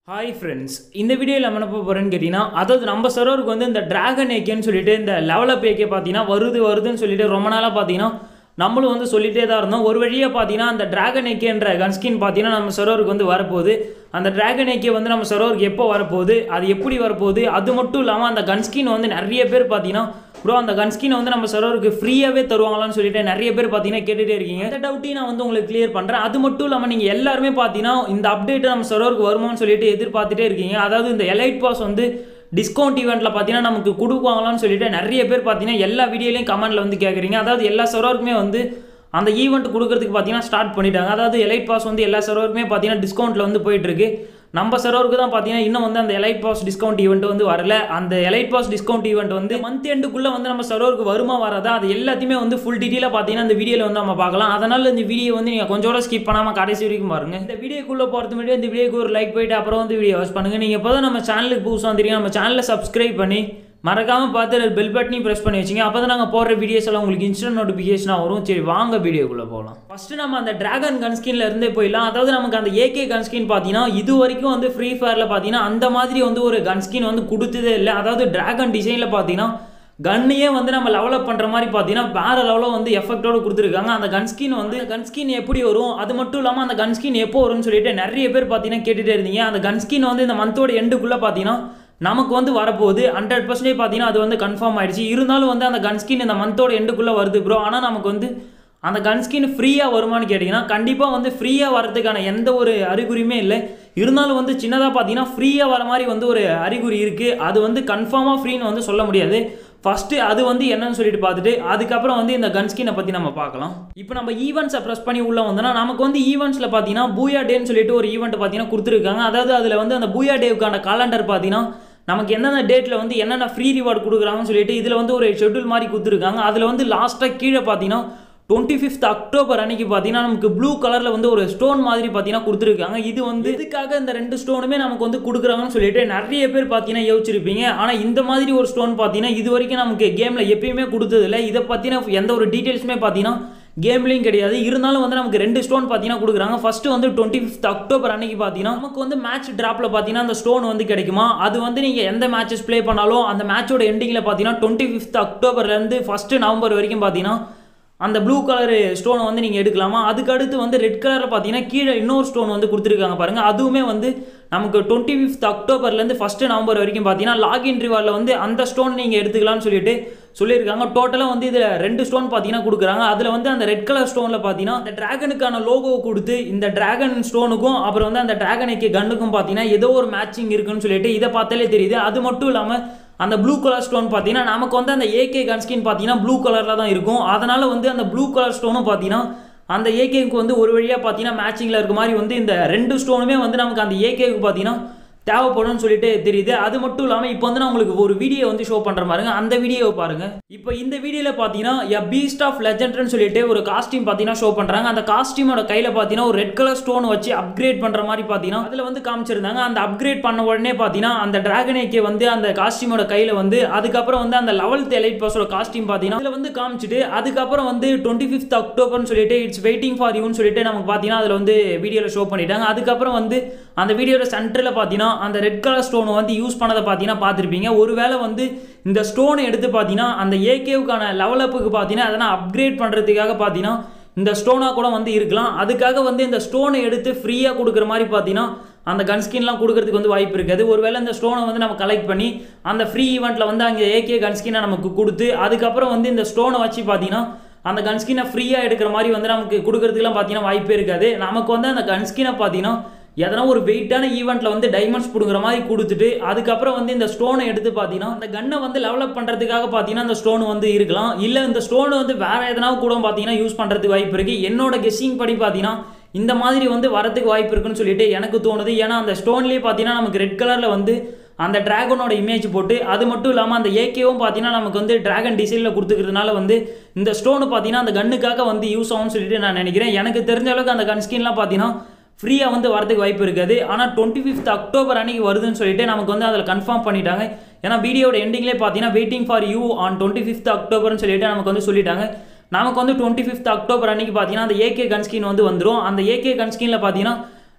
hi friends இந்த வீடியோவில் நம்ம என்ன பார்க்க போகிறேன்னு கேட்டிங்கன்னா அதாவது நம்ம சர்வருக்கு வந்து இந்த டிராகன் ஏகேன்னு சொல்லிட்டு இந்த லெவலப் ஏகே பார்த்தீங்கன்னா வருது வருதுன்னு சொல்லிட்டு ரொம்ப நாளாக பார்த்தீங்கன்னா நம்மளும் வந்து சொல்லிட்டே தான் இருந்தோம் ஒரு வழியாக பார்த்தீங்கன்னா அந்த டிராகன் ஏகேன்ற கன்ஸ்கின் பார்த்தீங்கன்னா நம்ம சர்வருக்கு வந்து வரப்போகுது அந்த டிராகன் ஏகே வந்து நம்ம சர்வருக்கு எப்போ வரப்போகுது அது எப்படி வரப்போகுது அது மட்டும் இல்லாமல் அந்த கன்ஸ்கின் வந்து நிறைய பேர் பார்த்தீங்கன்னா ப்ரோ அந்த கன்ஸ்கின் வந்து நம்ம சர்வருக்கு ஃப்ரீயாகவே தருவாங்களான்னு சொல்லிட்டு நிறைய பேர் பார்த்தீங்கன்னா கேட்டுகிட்டே இருக்கீங்க இந்த டவுட்டையும் நான் வந்து உங்களுக்கு கிளியர் பண்ணுறேன் அது மட்டும் இல்லாமல் நீங்கள் எல்லாருமே பார்த்தீங்கன்னா இந்த அப்டேட் நம்ம சர்வருக்கு வருமான்னு சொல்லிட்டு எதிர்பார்த்துட்டே இருக்கீங்க அதாவது இந்த எலைட் பாஸ் வந்து டிஸ்கவுண்ட் ஈவெண்ட்டில் பார்த்தீங்கன்னா நமக்கு கொடுப்பாங்களான்னு சொல்லிட்டு நிறைய பேர் பார்த்தீங்கன்னா எல்லா வீடியோலையும் கமெண்ட்டில் வந்து கேட்குறீங்க அதாவது எல்லா சர்வருக்குமே வந்து அந்த ஈவெண்ட் கொடுக்கறதுக்கு பார்த்தீங்கன்னா ஸ்டார்ட் பண்ணிட்டாங்க அதாவது எலைட் பாஸ் வந்து எல்லா சர்வருக்குமே பார்த்தீங்கன்னா டிஸ்கவுண்ட்டில் வந்து போயிட்டுருக்கு நம்ம சர்வருக்கு தான் பார்த்தீங்கன்னா இன்னும் வந்து அந்த எலைட் பாஸ் டிஸ்கவுண்ட் ஈவெண்ட் வந்து வரல அந்த எலைட் பாஸ் டிஸ்கவுண்ட் ஈவெண்ட் வந்து மந்த் எண்டுக்குள்ளே வந்து நம்ம சர்வருக்கு வருமா வராதா அது எல்லாத்தையுமே வந்து ஃபுல் டீட்டெயிலாக பார்த்தீங்கன்னா இந்த வீடியோவில் வந்து நம்ம பார்க்கலாம் அதனால் இந்த வீடியோ வந்து நீங்கள் கொஞ்சம் கூட ஸ்கிப் பண்ணாமல் கடைசி வரைக்கும் பாருங்க இந்த வீடியோக்குள்ளே போகிறது முன்னாடி இந்த வீடியோக்கு ஒரு லைக் போயிட்டு அப்புறம் வந்து வீடியோ வாட்ச் பண்ணுங்கள் நீங்கள் இப்போ தான் நம்ம சேனலுக்கு புதுசாக வந்துருக்கீங்க நம்ம சேனலை சப்ஸ்கிரைப் பண்ணி மறக்காமல் பார்த்து பெல் பட்டனையும் ப்ரெஸ் பண்ணி வச்சிங்க அப்போ தான் நாங்கள் போடுற வீடியோஸ் எல்லாம் உங்களுக்கு இன்ஸ்டன்ட் நோட்டிஃபிகேஷனாக வரும் சரி வாங்க வீடியோக்குள்ளே போகலாம் ஃபஸ்ட்டு நம்ம அந்த டிராகன் கன்ஸ்கின்ல இருந்தே போயிடலாம் அதாவது நமக்கு அந்த ஏகே கன்ஸ்கின் பார்த்தீங்கன்னா இது வரைக்கும் வந்து ஃப்ரீ ஃபயரில் பார்த்தீங்கன்னா அந்த மாதிரி வந்து ஒரு கன்ஸ்கின் வந்து கொடுத்ததே இல்லை அதாவது டிராகன் டிசைனில் பார்த்தீங்கன்னா கன்னையே வந்து நம்ம லெவலப் பண்ணுற மாதிரி பார்த்தீங்கன்னா வேற லெவலில் வந்து எஃபெக்டோட கொடுத்துருக்காங்க அந்த கன்ஸ்கின் வந்து கன்ஸ்கின் எப்படி வரும் அது மட்டும் இல்லாமல் அந்த கன்ஸ்கின் எப்போ வரும்னு சொல்லிட்டு நிறைய பேர் பார்த்தீங்கன்னா கேட்டுகிட்டே இருந்தீங்க அந்த கன்ஸ்கின் வந்து இந்த மந்தோட எண்டுக்குள்ளே பார்த்தீங்கன்னா நமக்கு வந்து வரப்போகுது ஹண்ட்ரட் பர்சன்டேஜ் பார்த்தீங்கன்னா அது வந்து கன்ஃபார்ம் ஆயிடுச்சு இருந்தாலும் வந்து அந்த கன்ஸ்கின் இந்த மந்தோட எண்டுக்குள்ளே வருது ப்ரோ ஆனால் நமக்கு வந்து அந்த கன்ஸ்கின் ஃப்ரீயாக வருமானு கேட்டிங்கன்னா கண்டிப்பாக வந்து ஃப்ரீயாக வரதுக்கான எந்த ஒரு அறிகுறியுமே இல்லை இருந்தாலும் வந்து சின்னதாக பார்த்தீங்கன்னா ஃப்ரீயாக வர மாதிரி வந்து ஒரு அறிகுறி இருக்குது அது வந்து கன்ஃபார்மாக ஃப்ரீன்னு வந்து சொல்ல முடியாது ஃபஸ்ட்டு அது வந்து என்னன்னு சொல்லிட்டு பார்த்துட்டு அதுக்கப்புறம் வந்து இந்த கன்ஸ்கினை பற்றி நம்ம பார்க்கலாம் இப்போ நம்ம ஈவெண்ட்ஸை ப்ரெஸ் பண்ணி உள்ள வந்தோம்னா நமக்கு வந்து ஈவெண்ட்ஸில் பார்த்தீங்கன்னா பூயா டேன்னு சொல்லிட்டு ஒரு ஈவெண்ட் பார்த்தீங்கன்னா கொடுத்துருக்காங்க அதாவது அதில் வந்து அந்த பூயா டேவுக்கான காலண்டர் பார்த்தீங்கன்னா நமக்கு எந்தெந்த டேட்டில் வந்து என்னென்ன ஃப்ரீ ரிவார்டு கொடுக்குறாங்கன்னு சொல்லிட்டு இதில் வந்து ஒரு ஷெட்யூல் மாதிரி கொடுத்துருக்காங்க அதில் வந்து லாஸ்ட்டாக கீழே பார்த்தீங்கன்னா டுவெண்ட்டி ஃபிஃப்த் அக்டோபர் அன்னைக்கு பார்த்தீங்கன்னா நமக்கு ப்ளூ கலரில் வந்து ஒரு ஸ்டோன் மாதிரி பார்த்தீங்கன்னா கொடுத்துருக்காங்க இது வந்து இதுக்காக இந்த ரெண்டு ஸ்டோனுமே நமக்கு வந்து கொடுக்குறாங்கன்னு சொல்லிட்டு நிறைய பேர் பார்த்தீங்கன்னா யோசிச்சிருப்பீங்க ஆனால் இந்த மாதிரி ஒரு ஸ்டோன் பார்த்தீங்கன்னா இது வரைக்கும் நமக்கு கேமில் எப்பயுமே கொடுத்ததில்ல இதை பற்றின எந்த ஒரு டீட்டெயில்ஸுமே பார்த்தீங்கன்னா கேம்லேயும் கிடையாது இருந்தாலும் வந்து நமக்கு ரெண்டு ஸ்டோன் பார்த்தீங்கன்னா கொடுக்குறாங்க ஃபஸ்ட்டு வந்து டுவெண்ட்டி ஃபிஃப்த் அக்டோபர் அன்னைக்கு பார்த்தீங்கன்னா நமக்கு வந்து மேட்ச் ட்ராப்பில் பார்த்தீங்கன்னா அந்த ஸ்டோன் வந்து கிடைக்குமா அது வந்து நீங்கள் எந்த மேட்சஸ் ப்ளே பண்ணாலும் அந்த மேட்சோட எண்டிங்கில் பார்த்தீங்கன்னா டுவெண்ட்டி ஃபிஃப்த் அக்டோபர்லேருந்து ஃபஸ்ட்டு நவம்பர் வரைக்கும் பார்த்தீங்கன்னா அந்த ப்ளூ கலர் ஸ்டோனை வந்து நீங்கள் எடுக்கலாமா அதுக்கு அடுத்து வந்து ரெட் கலரில் பார்த்தீங்கன்னா கீழே இன்னொரு ஸ்டோன் வந்து கொடுத்துருக்காங்க பாருங்கள் அதுவுமே வந்து நமக்கு டுவெண்ட்டி ஃபிஃப்த் அக்டோபர்லேருந்து ஃபஸ்ட்டு நவம்பர் வரைக்கும் பார்த்தீங்கன்னா லாகின் ரிவார்டில் வந்து அந்த ஸ்டோன் நீங்கள் எடுத்துக்கலாம்னு சொல்லிட்டு சொல்லியிருக்காங்க டோட்டலாக வந்து இதில் ரெண்டு ஸ்டோன் பார்த்தீங்கன்னா கொடுக்குறாங்க அதில் வந்து அந்த ரெட் கலர் ஸ்டோனில் பார்த்தீங்கன்னா அந்த டிராகனுக்கான லோகோ கொடுத்து இந்த டிராகன் ஸ்டோனுக்கும் அப்புறம் வந்து அந்த டிராகனுக்கு கன்னுக்கும் பார்த்தீங்கன்னா ஏதோ ஒரு மேட்சிங் இருக்குன்னு சொல்லிட்டு இதை பார்த்தாலே தெரியுது அது மட்டும் இல்லாமல் அந்த ப்ளூ கலர் ஸ்டோன் பார்த்தீங்கன்னா நமக்கு வந்து அந்த ஏகே கன்ஸ்கின் பார்த்தீங்கன்னா ப்ளூ கலரில் தான் இருக்கும் அதனால் வந்து அந்த ப்ளூ கலர் ஸ்டோனும் பார்த்தீங்கன்னா அந்த ஏகேக்கு வந்து ஒரு வழியாக பார்த்தீங்கன்னா மேட்சிங்கில் இருக்க மாதிரி வந்து இந்த ரெண்டு ஸ்டோனுமே வந்து நமக்கு அந்த ஏகேக்கு பார்த்தீங்கன்னா தேவைப்படும்னு சொல்லிட்டு தெரியுது அது மட்டும் இல்லாமல் இப்போ வந்து நான் உங்களுக்கு ஒரு வீடியோ வந்து ஷோ பண்ணுற பாருங்க அந்த வீடியோவை பாருங்க இப்போ இந்த வீடியோவில் பார்த்தீங்கன்னா எ பீஸ்ட் ஆஃப் லெஜெண்ட்னு சொல்லிட்டு ஒரு காஸ்டியூம் பார்த்தீங்கன்னா ஷோ பண்ணுறாங்க அந்த காஸ்டியூமோட கையில் பார்த்தீங்கன்னா ஒரு ரெட் கலர் ஸ்டோன் வச்சு அப்கிரேட் பண்ணுற மாதிரி பார்த்தீங்கன்னா அதில் வந்து காமிச்சிருந்தாங்க அந்த அப்கிரேட் பண்ண உடனே பார்த்தீங்கன்னா அந்த டிராகனேக்கே வந்து அந்த காஸ்டியூமோட கையில் வந்து அதுக்கப்புறம் வந்து அந்த லெவல்த் எலைட் பாஸோட காஸ்டியூம் பார்த்தீங்கன்னா அதில் வந்து காமிச்சிட்டு அதுக்கப்புறம் வந்து டுவெண்ட்டி ஃபிஃப்த் அக்டோபர்னு சொல்லிட்டு இட்ஸ் வெயிட்டிங் ஃபார் யூன்னு சொல்லிட்டு நமக்கு பார்த்தீங்கன்னா அதில் வந்து வீடியோவில் ஷோ பண்ணிட்டாங்க அதுக்கப்புறம் வந்து அந்த வீடியோட சென்டரில் பார்த்தீங்கன்னா அந்த ரெட் கலர் ஸ்டோனை வந்து யூஸ் பண்ணதை பார்த்தீங்கன்னா பார்த்துருப்பீங்க ஒருவேளை வந்து இந்த ஸ்டோனை எடுத்து பார்த்தீங்கன்னா அந்த ஏகேவுக்கான லெவலப்புக்கு பார்த்தீங்கன்னா அதெல்லாம் அப்கிரேட் பண்ணுறதுக்காக பார்த்தீங்கன்னா இந்த ஸ்டோனாக கூட வந்து இருக்கலாம் அதுக்காக வந்து இந்த ஸ்டோனை எடுத்து ஃப்ரீயாக கொடுக்குற மாதிரி பார்த்தீங்கன்னா அந்த கன்ஸ்கின்லாம் கொடுக்கறதுக்கு வந்து வாய்ப்பு இருக்காது ஒருவேளை இந்த ஸ்டோனை வந்து நம்ம கலெக்ட் பண்ணி அந்த ஃப்ரீ ஈவெண்ட்டில் வந்து அங்கே ஏகே கன்ஸ்கினை நமக்கு கொடுத்து அதுக்கப்புறம் வந்து இந்த ஸ்டோனை வச்சு பார்த்தீங்கன்னா அந்த கன்ஸ்கினை ஃப்ரீயாக எடுக்கிற மாதிரி வந்து நமக்கு கொடுக்கறதுக்குலாம் பார்த்தீங்கன்னா வாய்ப்பே இருக்காது நமக்கு வந்து அந்த கன்ஸ்கினை பார்த்தீங்கன்னா எதனா ஒரு வெயிட்டான ஈவெண்ட்டில் வந்து டைமண்ட்ஸ் பிடுங்குற மாதிரி கொடுத்துட்டு அதுக்கப்புறம் வந்து இந்த ஸ்டோனை எடுத்து பார்த்தீங்கன்னா அந்த கன்னை வந்து லெவலப் பண்ணுறதுக்காக பார்த்தீங்கன்னா அந்த ஸ்டோன் வந்து இருக்கலாம் இல்லை இந்த ஸ்டோனை வந்து வேறு எதனா கூட பார்த்தீங்கன்னா யூஸ் பண்ணுறதுக்கு வாய்ப்பு இருக்குது என்னோட கெஸ்ஸிங் படி பார்த்தீங்கன்னா இந்த மாதிரி வந்து வரதுக்கு வாய்ப்பு இருக்குன்னு சொல்லிட்டு எனக்கு தோணுது ஏன்னா அந்த ஸ்டோன்லேயே பார்த்தீங்கன்னா நமக்கு ரெட் கலரில் வந்து அந்த டிராகனோட இமேஜ் போட்டு அது மட்டும் இல்லாமல் அந்த ஏகேவும் பார்த்தீங்கன்னா நமக்கு வந்து டிராகன் டிசைனில் கொடுத்துக்கிறதுனால வந்து இந்த ஸ்டோனு பார்த்தீங்கன்னா அந்த கன்னுக்காக வந்து யூஸ் ஆகும்னு சொல்லிட்டு நான் நினைக்கிறேன் எனக்கு தெரிஞ்ச அளவுக்கு அந்த கன் ஸ்கின்லாம் பார்த்தீங்கன்னா ஃப்ரீயாக வந்து வரதுக்கு வாய்ப்பு இருக்காது ஆனால் டுவெண்ட்டி ஃபிஃப்த் அக்டோபர் அன்னைக்கு வருதுன்னு சொல்லிட்டு நமக்கு வந்து அதில் கன்ஃபார்ம் பண்ணிட்டாங்க ஏன்னா வீடியோட எண்டிங்லேயே பார்த்தீங்கன்னா waiting for you on twenty fifth அக்டோபர்னு சொல்லிட்டு நமக்கு வந்து சொல்லிட்டாங்க நமக்கு வந்து டுவெண்ட்டி ஃபிஃப்த் அக்டோபர் அன்னைக்கு பார்த்தீங்கன்னா அந்த ஏகே கன்ஸ்கின் வந்து வந்துடும் அந்த ஏகே கன்ஸ்கினில் பார்த்தீங்கன்னா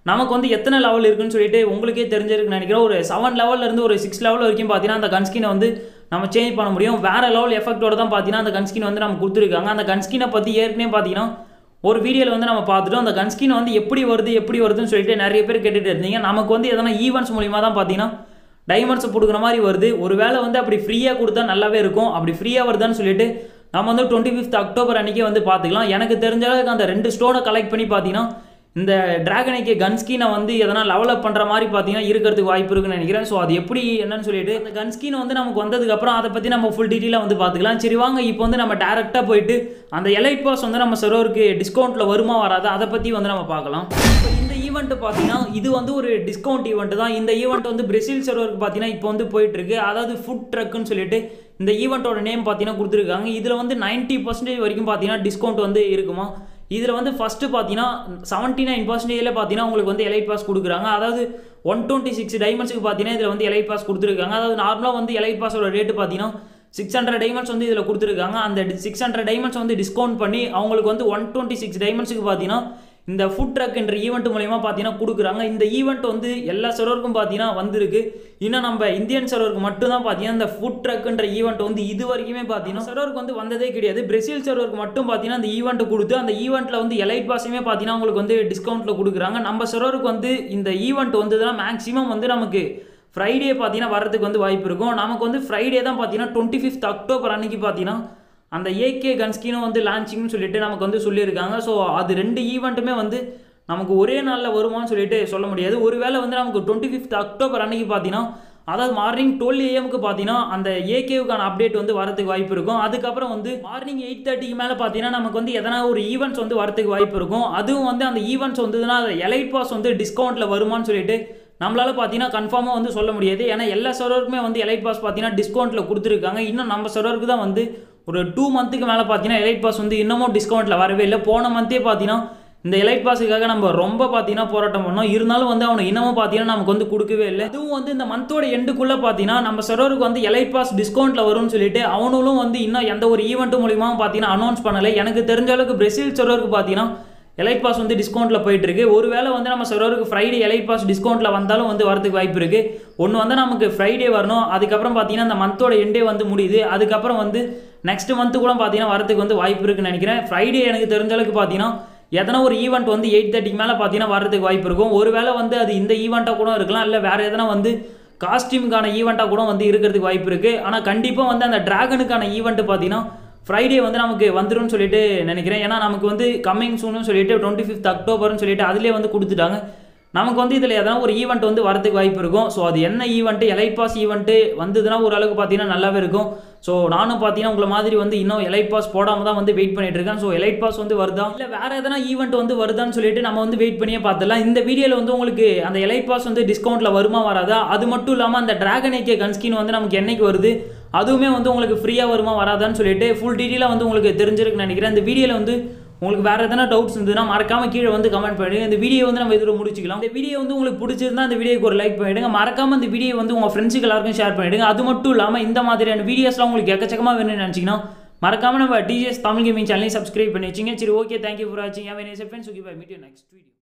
நமக்கு வந்து எத்தனை லெவல் இருக்குன்னு சொல்லிட்டு உங்களுக்கே தெரிஞ்சிருக்குன்னு நினைக்கிறேன் ஒரு செவன் லெவல்ல இருந்து ஒரு சிக்ஸ் லெவல் வரைக்கும் பார்த்தீங்கன்னா அந்த கன்ஸ்கினை வந்து நம்ம சேஞ்ச் பண்ண முடியும் வேற லெவல் எஃபெக்டோட தான் பார்த்தீங்கன்னா அந்த கன்ஸ்கின் வந்து நம்ம கொடுத்துருக்காங்க அந்த கன்ஸ்கினை பற்றி ஏற்கனவே பார்த்தீங்கன்னா ஒரு வீடியோவில் வந்து நம்ம பார்த்துட்டோம் அந்த கன்ஸ்கின் வந்து எப்படி வருது எப்படி வருதுன்னு சொல்லிட்டு நிறைய பேர் கேட்டுட்டு இருந்தீங்க நமக்கு வந்து எதனா ஈவெண்ட்ஸ் மூலியமா தான் பார்த்தீங்கன்னா டைமண்ட்ஸ் கொடுக்குற மாதிரி வருது ஒரு வேளை வந்து அப்படி ஃப்ரீயாக கொடுத்தா நல்லாவே இருக்கும் அப்படி ஃப்ரீயாக வருதான்னு சொல்லிட்டு நம்ம வந்து டுவெண்ட்டி ஃபிஃப்த் அக்டோபர் அன்றைக்கே வந்து பார்த்துக்கலாம் எனக்கு தெரிஞ்ச அளவுக்கு அந்த ரெண்டு ஸ்டோனை கலெக்ட் பண்ணி பார்த்தீங்கன்னா இந்த டிராகன் ஐக்கே கன் ஸ்கீனை வந்து எதனா லெவலப் பண்ணுற மாதிரி பார்த்தீங்கன்னா இருக்கிறதுக்கு வாய்ப்பு இருக்குன்னு நினைக்கிறேன் ஸோ அது எப்படி என்னன்னு சொல்லிட்டு அந்த கன் ஸ்கீன் வந்து நமக்கு வந்ததுக்கப்புறம் அதை பற்றி நம்ம ஃபுல் டீட்டெயிலாக வந்து பார்த்துக்கலாம் சரி வாங்க இப்போ வந்து நம்ம டேரெக்டாக போயிட்டு அந்த எலைட் பாஸ் வந்து நம்ம சர்வருக்கு டிஸ்கவுண்ட்டில் வருமா வராதா அதை பற்றி வந்து நம்ம பார்க்கலாம் இப்போ இந்த ஈவெண்ட் பார்த்தீங்கன்னா இது வந்து ஒரு டிஸ்கவுண்ட் ஈவெண்ட் தான் இந்த ஈவெண்ட் வந்து பிரேசில் சர்வருக்கு பார்த்தீங்கன்னா இப்போ வந்து போயிட்டு இருக்கு அதாவது ஃபுட் ட்ரக்குன்னு சொல்லிட்டு இந்த ஈவெண்ட்டோட நேம் பார்த்தீங்கன்னா கொடுத்துருக்காங்க இதில் வந்து நைன்ட்டி பர்சன்டேஜ் வரைக்கும் பார்த்தீங்கன்னா டிஸ்கவுண்ட் வந்து இருக்குமா இதில் வந்து ஃபஸ்ட்டு பார்த்தீங்கன்னா செவன்ட்டி நைன் பர்சன்டேஜில் பார்த்தீங்கன்னா உங்களுக்கு வந்து எலைட் பாஸ் கொடுக்குறாங்க அதாவது ஒன் டுவெண்ட்டி சிக்ஸ் டைமண்ட்ஸுக்கு பார்த்தீங்கன்னா இதில் வந்து எலைட் பாஸ் கொடுத்துருக்காங்க அதாவது நார்மலாக வந்து எலைட் பாஸோட ரேட்டு பார்த்தீங்கன்னா சிக்ஸ் ஹண்ட்ரட் டைமண்ட்ஸ் வந்து இதில் கொடுத்துருக்காங்க அந்த சிக்ஸ் ஹண்ட்ரட் டைமண்ட்ஸ் வந்து டிஸ்கவுண்ட் பண்ணி அவங்களுக்கு வந்து ஒன் டுவெண்ட்டி சிக்ஸ் டைமண்ட்ஸுக்கு பார்த்தீங்கன்னா இந்த ஃபுட் ட்ரக் என்ற ஈவெண்ட் மூலயமா பார்த்தீங்கன்னா கொடுக்குறாங்க இந்த ஈவெண்ட் வந்து எல்லா சர்வருக்கும் பார்த்தீங்கன்னா வந்திருக்கு இன்னும் நம்ம இந்தியன் சர்வருக்கு மட்டும்தான் பார்த்தீங்கன்னா இந்த ஃபுட் ட்ரக்ன்ற ஈவெண்ட் வந்து இது வரைக்குமே பார்த்தீங்கன்னா சர்வருக்கு வந்து வந்ததே கிடையாது பிரேசில் சர்வருக்கு மட்டும் பார்த்தீங்கன்னா அந்த ஈவெண்ட் கொடுத்து அந்த ஈவெண்ட்டில் வந்து எலைட் பாஸுமே பார்த்தீங்கன்னா உங்களுக்கு வந்து டிஸ்கவுண்ட்டில் கொடுக்குறாங்க நம்ம சர்வருக்கு வந்து இந்த ஈவெண்ட் வந்ததுன்னா மேக்ஸிமம் வந்து நமக்கு ஃப்ரைடே பார்த்தீங்கன்னா வரதுக்கு வந்து வாய்ப்பு இருக்கும் நமக்கு வந்து ஃப்ரைடே தான் பார்த்தீங்கன்னா டுவெண்ட்டி ஃபிஃப்த் அக்டோபர் அன்னைக்கு பார்த்தீங்கன்னா அந்த ஏகே கன்ஸ்கினும் வந்து லான்ச்சிங்னு சொல்லிட்டு நமக்கு வந்து சொல்லியிருக்காங்க ஸோ அது ரெண்டு ஈவெண்ட்டுமே வந்து நமக்கு ஒரே நாளில் வருமான்னு சொல்லிட்டு சொல்ல முடியாது ஒருவேளை வந்து நமக்கு டுவெண்ட்டி ஃபிஃப்த் அக்டோபர் அன்னைக்கு பார்த்தீங்கன்னா அதாவது மார்னிங் டுவெல் ஏஎம்க்கு பார்த்தீங்கன்னா அந்த ஏகேவுக்கான அப்டேட் வந்து வரதுக்கு வாய்ப்பு இருக்கும் அதுக்கப்புறம் வந்து மார்னிங் எயிட் தேர்ட்டிக்கு மேலே பார்த்தீங்கன்னா நமக்கு வந்து எதனா ஒரு ஈவெண்ட்ஸ் வந்து வரதுக்கு வாய்ப்பு இருக்கும் அதுவும் வந்து அந்த ஈவெண்ட்ஸ் வந்ததுன்னா அந்த எலைட் பாஸ் வந்து டிஸ்கவுண்ட்டில் வருமான்னு சொல்லிட்டு நம்மளால பார்த்தீங்கன்னா கன்ஃபார்மாக வந்து சொல்ல முடியாது ஏன்னா எல்லா சர்வருக்குமே வந்து எலைட் பாஸ் பார்த்தீங்கன்னா டிஸ்கவுண்ட்டில் கொடுத்துருக்காங்க இன்னும் நம்ம சர்வருக்கு தான் வந்து ஒரு டூ மந்த்துக்கு மேலே பார்த்தீங்கன்னா எலைட் பாஸ் வந்து இன்னமும் டிஸ்கவுண்ட்டில் வரவே இல்லை போன மந்தே பார்த்தீங்கன்னா இந்த எலைட் பாஸுக்காக நம்ம ரொம்ப பார்த்தீங்கன்னா போராட்டம் பண்ணோம் இருந்தாலும் வந்து அவனை இன்னமும் பார்த்தீங்கன்னா நமக்கு வந்து கொடுக்கவே இல்லை இதுவும் வந்து இந்த மந்தோட எண்டுக்குள்ளே பார்த்தீங்கன்னா நம்ம சர்வருக்கு வந்து எலைட் பாஸ் டிஸ்கவுண்ட்டில் வரும்னு சொல்லிட்டு அவனும் வந்து இன்னும் எந்த ஒரு ஈவெண்ட் மூலியமாக பார்த்தீங்கன்னா அனௌன்ஸ் பண்ணலை எனக்கு தெரிஞ்ச அளவுக்கு பிரேசில் சர்வருக்கு பார்த்தீங்கன்னா எலைட் பாஸ் வந்து டிஸ்கவுண்ட்டில் போயிட்டு இருக்கு ஒருவேளை வந்து நம்ம சர்வருக்கு ஃப்ரைடே எலைட் பாஸ் டிஸ்கவுண்ட்டில் வந்தாலும் வந்து வரதுக்கு வாய்ப்பு இருக்கு ஒன்று வந்து நமக்கு ஃப்ரைடே வரணும் அதுக்கப்புறம் பார்த்தீங்கன்னா இந்த மந்தோட எண்டே வந்து முடியுது அதுக்கப்புறம் வந்து நெக்ஸ்ட் மந்த்து கூட பார்த்தீங்கன்னா வரதுக்கு வந்து வாய்ப்பு இருக்குன்னு நினைக்கிறேன் ஃப்ரைடே எனக்கு தெரிஞ்ச அளவுக்கு பார்த்தீங்கன்னா எதனா ஒரு ஈவெண்ட் வந்து எயிட் தேர்ட்டிக்கு மேலே பார்த்தீங்கன்னா வரதுக்கு வாய்ப்பு இருக்கும் ஒருவேளை வந்து அது இந்த ஈவெண்ட்டாக கூட இருக்கலாம் இல்லை வேறு எதனா வந்து காஸ்டியூமுக்கான ஈவெண்ட்டாக கூட வந்து இருக்கிறதுக்கு வாய்ப்பு இருக்குது ஆனால் கண்டிப்பாக வந்து அந்த டிராகனுக்கான ஈவெண்ட்டு பார்த்தீங்கன்னா ஃப்ரைடே வந்து நமக்கு வந்துரும்னு சொல்லிட்டு நினைக்கிறேன் ஏன்னா நமக்கு வந்து கம்மிங் சூன்னு சொல்லிட்டு டுவெண்ட்டி ஃபிஃப்த் அக்டோபர்னு சொல்லிட்டு அதிலே வந்து கொடுத்துட்டாங்க நமக்கு வந்து இதில் எதனா ஒரு ஈவெண்ட் வந்து வரதுக்கு வாய்ப்பு இருக்கும் ஸோ அது என்ன ஈவெண்ட்டு எலைட் பாஸ் ஈவெண்ட்டு வந்ததுன்னா ஓரளவுக்கு பார்த்தீங்கன்னா நல்லாவே இருக்கும் ஸோ நானும் பார்த்தீங்கன்னா உங்களை மாதிரி வந்து இன்னும் எலைட் பாஸ் போடாமல் தான் வந்து வெயிட் பண்ணிட்டு இருக்கேன் ஸோ எலைட் பாஸ் வந்து வருதா இல்லை வேறு எதனா ஈவெண்ட் வந்து வருதான்னு சொல்லிட்டு நம்ம வந்து வெயிட் பண்ணியே பார்த்துலாம் இந்த வீடியோவில் வந்து உங்களுக்கு அந்த எலைட் பாஸ் வந்து டிஸ்கவுண்ட்டில் வருமா வராதா அது மட்டும் இல்லாமல் அந்த டிராகன் ஏகே கன்ஸ்கின் வந்து நமக்கு என்னைக்கு வருது அதுவுமே வந்து உங்களுக்கு ஃப்ரீயாக வருமா வராதான்னு சொல்லிட்டு ஃபுல் டீட்டெயிலாக வந்து உங்களுக்கு தெரிஞ்சிருக்குன்னு நினைக்கிறேன் இந்த வீடியோவில் வந்து உங்களுக்கு வேறு எதனா டவுட்ஸ் இருந்ததுன்னா மறக்காம கீழே வந்து கமெண்ட் பண்ணிடுங்க இந்த வீடியோ வந்து நம்ம இதோட முடிச்சிக்கலாம் இந்த வீடியோ வந்து உங்களுக்கு பிடிச்சிருந்தா இந்த வீடியோக்கு ஒரு லைக் பண்ணிடுங்க மறக்காம இந்த வீடியோ வந்து உங்கள் ஃப்ரெண்ட்ஸுக்கு எல்லாருக்கும் ஷேர் பண்ணிடுங்க அது மட்டும் இல்லாமல் இந்த மாதிரியான வீடியோஸ்லாம் உங்களுக்கு எக்கச்சக்கமாக வேணும்னு நினச்சிங்கன்னா மறக்காம நம்ம டிஜிஎஸ் தமிழ் கேமிங் சேனலையும் சப்ஸ்கிரைப் பண்ணி வச்சிங்க சரி ஓகே தேங்க்யூ ஃபார் வாட்சிங் have a nice friends okay bye meet you next video